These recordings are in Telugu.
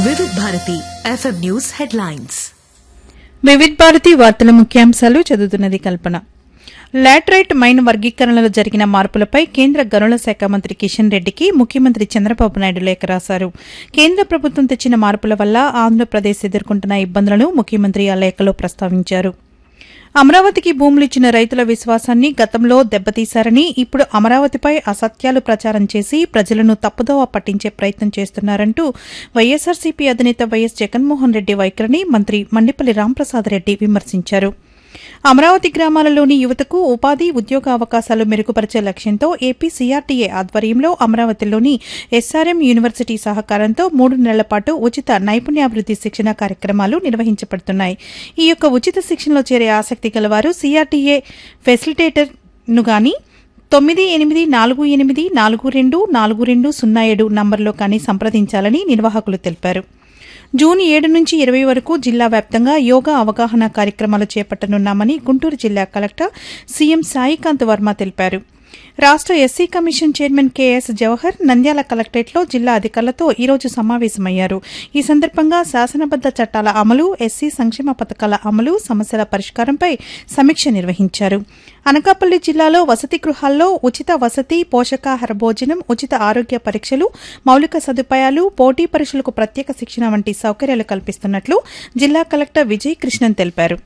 వివిధ Bharati FM news headlines Vividh Bharati వార్తల ముఖ్యాంశాలు చదువుతున్నది కల్పన లాటరైట్ మైన్ వర్గీకరణలో జరిగిన మార్పులపై కేంద్ర గనుల శాఖ మంత్రి కిషన్ రెడ్డికి ముఖ్యమంత్రి చంద్రబాబు నాయుడు లేఖ రాశారు కేంద్ర ప్రభుత్వం తెచ్చిన మార్పుల వల్ల ఆంధ్రప్రదేశ్ ఎదుర్కొంటున్న ఇబ్బందులను ముఖ్యమంత్రి ఆ లేఖలో ప్రస్తావించారు అమరావతికి భూములు ఇచ్చిన రైతుల విశ్వాసాన్ని గతంలో దెబ్బతీశారని ఇప్పుడు అమరావతిపై అసత్యాలు ప్రచారం చేసి ప్రజలను తప్పుదోవ పట్టించే ప్రయత్నం చేస్తున్నారంటూ వైఎస్సార్సీపీ అధినేత వైఎస్ జగన్మోహన్ రెడ్డి వైఖరిని మంత్రి మండిపల్లి రాంప్రసాద్ రెడ్డి విమర్శించారు అమరావతి గ్రామాలలోని యువతకు ఉపాధి ఉద్యోగ అవకాశాలు మెరుగుపరిచే లక్ష్యంతో ఏపీ సీఆర్టీఏ ఆధ్వర్యంలో అమరావతిలోని ఎస్ఆర్ఎం యూనివర్సిటీ సహకారంతో మూడు నెలల పాటు ఉచిత నైపుణ్యాభివృద్ది శిక్షణ కార్యక్రమాలు నిర్వహించబడుతున్నాయి ఈ యొక్క ఉచిత శిక్షణలో చేరే ఆసక్తి గలవారు సీఆర్టీఏ ఫెసిలిటేటర్ ను గాని తొమ్మిది ఎనిమిది నాలుగు ఎనిమిది నాలుగు రెండు నాలుగు రెండు సున్నా ఏడు నంబర్లో కానీ సంప్రదించాలని నిర్వాహకులు తెలిపారు జూన్ ఏడు నుంచి ఇరవై వరకు జిల్లా వ్యాప్తంగా యోగా అవగాహన కార్యక్రమాలు చేపట్టనున్నామని గుంటూరు జిల్లా కలెక్టర్ సీఎం సాయికాంత్ వర్మ తెలిపారు రాష్ట SC commission chairman KS Jawahar Nandyal కలెక్టరేట్లో జిల్లా అధికారులతో ఈరోజు సమావేశమయ్యారు ఈ సందర్భంగా శాసనబద్ద చట్టాల అమలు ఎస్సీ సంక్షేమ పథకాల అమలు సమస్యల పరిష్కారంపై సమీక్ష నిర్వహించారు అనకాపల్లి జిల్లాలో వసతి గృహాల్లో ఉచిత వసతి పోషకాహార భోజనం ఉచిత ఆరోగ్య పరీక్షలు మౌలిక సదుపాయాలు పోటీ పరీక్షలకు ప్రత్యేక శిక్షణ వంటి సౌకర్యాలు కల్పిస్తున్నట్లు జిల్లా కలెక్టర్ విజయ్ కృష్ణన్ తెలిపారు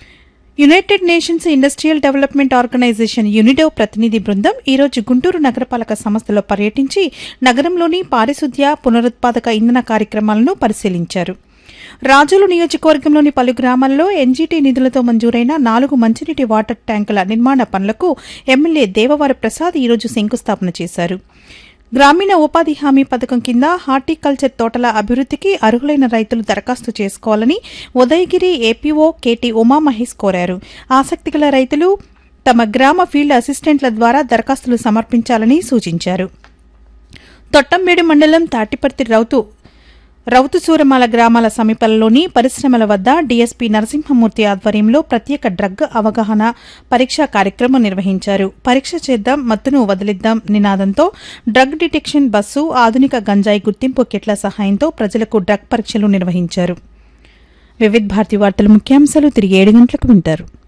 United Nations Industrial Development Organization UNIDO ప్రతినిధి బృందం ఈరోజు గుంటూరు నగరపాలక సంస్థలో పర్యటించి నగరంలోని పారిశుద్ధ్య పునరుత్పాదక ఇంధన కార్యక్రమాలను పరిశీలించారు రాజులు నియోజకవర్గంలోని పలు గ్రామాల్లో ఎన్జీటీ నిధులతో మంజూరైన నాలుగు మంచినీటి వాటర్ ట్యాంకుల నిర్మాణ పనులకు ఎమ్మెల్యే దేవవార ప్రసాద్ ఈరోజు శంకుస్థాపన చేశారు గ్రామీణ ఉపాధి హామీ పథకం కింద హార్టికల్చర్ తోటల అభివృద్దికి అర్హులైన రైతులు దరఖాస్తు చేసుకోవాలని ఉదయగిరి ఏపీఓ కేటీ ఉమామహేష్ కోరారు ఆసక్తిగల రైతులు తమ గ్రామ ఫీల్డ్ అసిస్టెంట్ల ద్వారా దరఖాస్తులు సమర్పించాలని సూచించారు తొట్టంబేడు మండలం తాటిపర్తి రౌతు రౌతుసూరమాల గ్రామాల సమీపంలోని పరిశ్రమల వద్ద డీఎస్పీ నరసింహమూర్తి ఆధ్వర్యంలో ప్రత్యేక డ్రగ్ అవగాహన పరీక్షా కార్యక్రమం నిర్వహించారు పరీక్ష చేద్దాం మత్తును వదిలిద్దాం నినాదంతో డ్రగ్ డిటెక్షన్ బస్సు ఆధునిక గంజాయి గుర్తింపు కిట్ల సహాయంతో ప్రజలకు డ్రగ్ పరీక్షలు నిర్వహించారు వివిధ్ భారతి వార్తల ముఖ్యాంశాలు తిరిగి ఏడు గంటలకు వింటారు